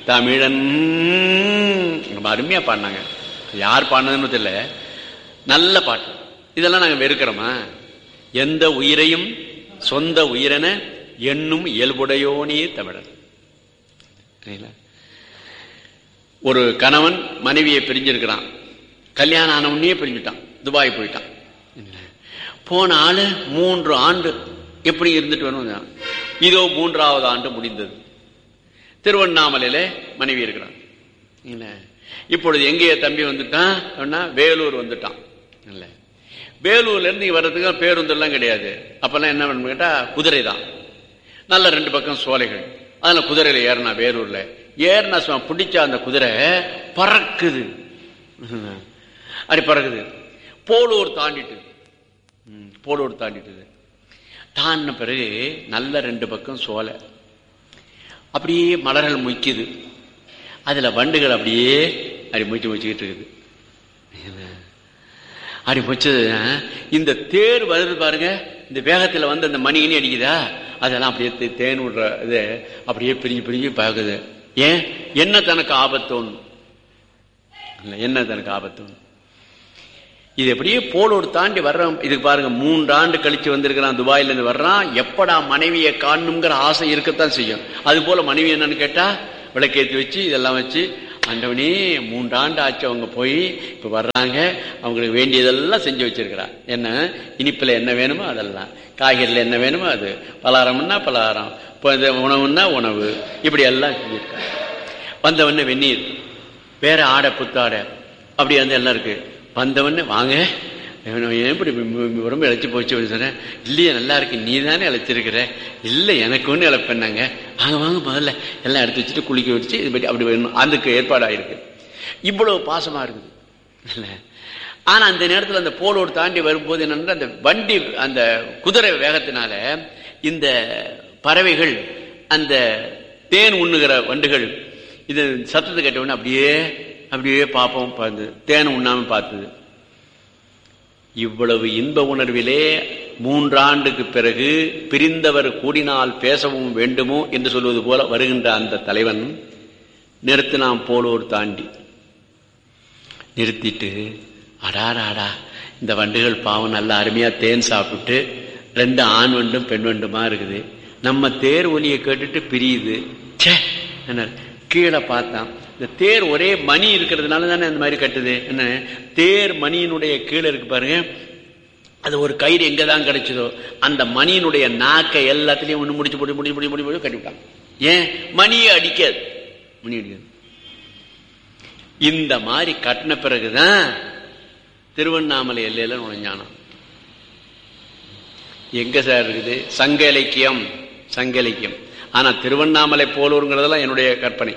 தமிழன் ரொம்ப அருமையா பாடினாங்க யார் பாடினதுன்னு தெரியல நல்ல பாட்டு இதெல்லாம் நாங்க வெறுக்கிறோமா எந்த உயிரையும் சொந்த உயிரென எண்ணும் இயல்புடையோனே தமிழன் சரிங்களா? ஒரு கணவன் மனைவியை பிரிஞ்சிருக்கிறான் கல்யாணம் ஆன உடனே பிரிஞ்சுட்டான் துபாய் போயிட்டான் போன ஆளு மூன்று ஆண்டு எப்படி இருந்துட்டு வேணும் இதோ மூன்றாவது ஆண்டு முடிந்தது திருவண்ணாமலையில மனைவி இருக்கிறான் இல்ல இப்பொழுது எங்கேயே தம்பி வந்துட்டான் அப்படின்னா வேலூர் வந்துட்டான் இல்ல வேலூர்ல இருந்து இங்க வர்றதுக்கு பேருந்து எல்லாம் கிடையாது அப்பெல்லாம் என்ன பண்ணு கேட்டா குதிரை தான் நல்ல ரெண்டு பக்கம் சோலைகள் அதுல குதிரையில ஏறினா வேலூர்ல ஏறினா சும்மா பிடிச்ச அந்த குதிரை பறக்குது அப்படி பறக்குது போலூர் தாண்டிட்டு ம், போலூர் தாண்டிட்டுது தாண்டின பிறகு நல்ல ரெண்டு பக்கம் சோலை அப்படியே மலர்கள் முய்க்குது அதுல வண்டுகள் அப்படியே அப்படி முயச்சு முயச்சுக்கிட்டு இருக்குது அப்படி முச்சது இந்த தேர் வருது பாருங்க இந்த வேகத்துல வந்து அந்த மணிகினி அடிக்குதா அதெல்லாம் அப்படியே தே- தேன் விடுற இது அப்படியே பிரிஞ்சு பிரிஞ்சு பார்க்குது ஏன் என்ன தனக்கு ஆபத்தோன்னு இல்ல, என்ன தனக்கு ஆபத்தோன்னு இது எப்படியே போலூர் தாண்டி வர்றோம் இதுக்கு பாருங்க மூன்று ஆண்டு கழிச்சு வந்திருக்கிறான் துபாயில இருந்து வர்றான் எப்படா மனைவியை காணணுங்கிற ஆசை இருக்கத்தான் செய்யும் அது போல மனைவி என்னன்னு கேட்டா விளக்கேற்றி வச்சு இதெல்லாம் வச்சு ஆண்டவனே மூன்றாண்டு ஆச்சு அவங்க போய் இப்ப வர்றாங்க அவங்களுக்கு வேண்டியதெல்லாம் செஞ்சு வச்சிருக்கிறா என்ன இனிப்புல என்ன வேணுமோ அதெல்லாம் காய்கறில என்ன வேணுமோ அது பலகாரம்னா பலகாரம் இப்போ இந்த உணவுன்னா உணவு இப்படி எல்லாம் செஞ்சிருக்காங்க வந்தவொடனே வெந்நீர் வேற ஆடை புத்தாடை அப்படி வந்து எல்லாம் இருக்கு வந்தவொடனே வாங்க ஏன் இப்படி ரொம்ப இழைச்சி போச்சு அப்படின்னு சொன்னேன் இல்லையே நல்லா இருக்கு நீ தானே இழைச்சிருக்கிற இல்லை எனக்கு ஒன்று இழைப்பேன்னாங்க வாங்க வாங்க முதல்ல எல்லாம் எடுத்து வச்சுட்டு குளிக்க வச்சு இது பற்றி அப்படி வேணும் அதுக்கு ஏற்பாடாயிருக்கு இவ்வளவு பாசமா இருக்குது இல்ல ஆனா அந்த நேரத்தில் அந்த போலோடு தாண்டி வரும்போது என்னன்னா அந்த வண்டி அந்த குதிரை வேகத்தினால இந்த பறவைகள் அந்த தேன் உண்ணுகிற வண்டுகள் இது சத்தத்தை கேட்ட உடனே அப்படியே அப்படியே பார்ப்போம் பார்த்து தேன் உண்ணாம பார்த்தது இவ்வளவு இன்ப உணர்விலே மூன்றாண்டுக்கு பிறகு பிரிந்தவர் கூடினால் பேசவும் வேண்டுமோ என்று சொல்வது போல வருகின்ற அந்த தலைவன் நிறுத்தினான் போலோர் தாண்டி நிறுத்திட்டு அடாராடா இந்த வண்டுகள் பாவம் நல்லா அருமையா தேன் சாப்பிட்டு ரெண்டு ஆண் வண்டும் பெண் வண்டுமா இருக்குது நம்ம தேர் ஒலியை கேட்டுட்டு பிரியுது ச்சே என்ன கீழே பார்த்தான் இந்த தேர் ஒரே மணி இருக்கிறதுனால தானே அந்த மாதிரி கட்டுது என்ன தேர் மணியினுடைய கீழே இருக்கு பாருங்க அது ஒரு கயிறு எங்க தான் கிடைச்சதோ அந்த மணியினுடைய நாக்கை எல்லாத்துலயும் ஒண்ணு முடிச்சு போட்டு முடிச்சு முடிச்சு முடிச்சு கட்டிவிட்டான் ஏன் மணியை அடிக்காது மணி அடிக்காது இந்த மாதிரி கட்டின பிறகுதான் திருவண்ணாமலை எல்லையில நுழைஞ்சானாம் எங்க சார் இருக்குது சங்க இலக்கியம் சங்க இலக்கியம் ஆனா திருவண்ணாமலை போலூருங்கிறதெல்லாம் என்னுடைய கற்பனை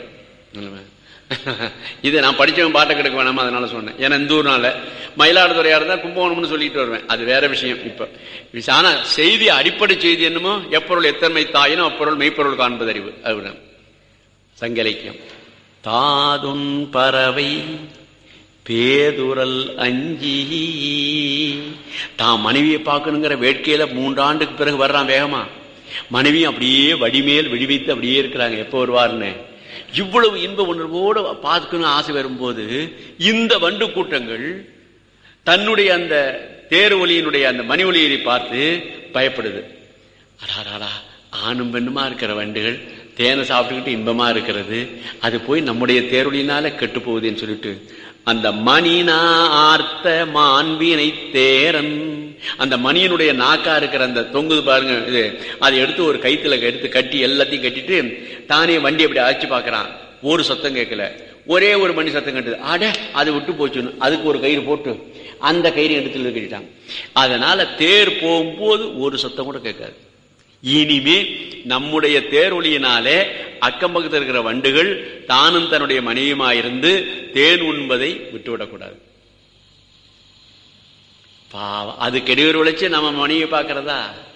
இது நான் படிச்சவன் பாட்டை கிடைக்க வேணாமா அதனால சொன்னேன் ஏன்னா இந்த ஊர்னால மயிலாடுதுறையா இருந்தா கும்பகோணம்னு சொல்லிட்டு வருவேன் அது வேற விஷயம் இப்ப ஆனா செய்தி அடிப்படை செய்தி என்னமோ எப்பொருள் எத்தன்மை தாயினும் அப்பொருள் மெய்ப்பொருள் காண்பது அறிவு அது சங்க இலக்கியம் தாதுன் பறவை பேதுரல் அஞ்சி தான் மனைவியை பார்க்கணுங்கிற வேட்கையில மூன்றாண்டுக்கு பிறகு வர்றான் வேகமா மனைவியும் அப்படியே வடிமேல் விடிவைத்து அப்படியே இருக்கிறாங்க எப்போ வருவார்னு இவ்வளவு இன்ப உணர்வோடு பார்க்கணும் ஆசை வரும்போது இந்த வண்டு கூட்டங்கள் தன்னுடைய அந்த தேர் ஒலியினுடைய அந்த மணி ஒலியை பார்த்து பயப்படுது அடாடாடா ஆணும் பெண்ணுமா இருக்கிற வண்டுகள் தேனை சாப்பிட்டுக்கிட்டு இன்பமா இருக்கிறது அது போய் நம்முடைய தேரொலினால கெட்டு போகுதுன்னு சொல்லிட்டு அந்த மணினா ஆர்த்த மாண்பினை தேரன் அந்த மணியினுடைய நாக்கா இருக்கிற அந்த தொங்குது பாருங்க இது அதை எடுத்து ஒரு கைத்துல எடுத்து கட்டி எல்லாத்தையும் கட்டிட்டு தானே வண்டி அப்படி அழைச்சு பாக்குறான் ஒரு சத்தம் கேட்கல ஒரே ஒரு மணி சத்தம் கட்டுது ஆட அது விட்டு போச்சுன்னு அதுக்கு ஒரு கயிறு போட்டு அந்த கயிறு எடுத்துல கட்டிட்டான் அதனால தேர் போகும்போது ஒரு சத்தம் கூட கேட்காது இனிமே நம்முடைய தேரொலியினாலே அக்கம் பக்கத்தில் இருக்கிற வண்டுகள் தானும் தன்னுடைய மனைவியுமாயிருந்து தேன் உண்பதை விட்டுவிடக்கூடாது பாவம் அது கெடுவர் உழைச்சு நம்ம மனைவியை பார்க்கறதா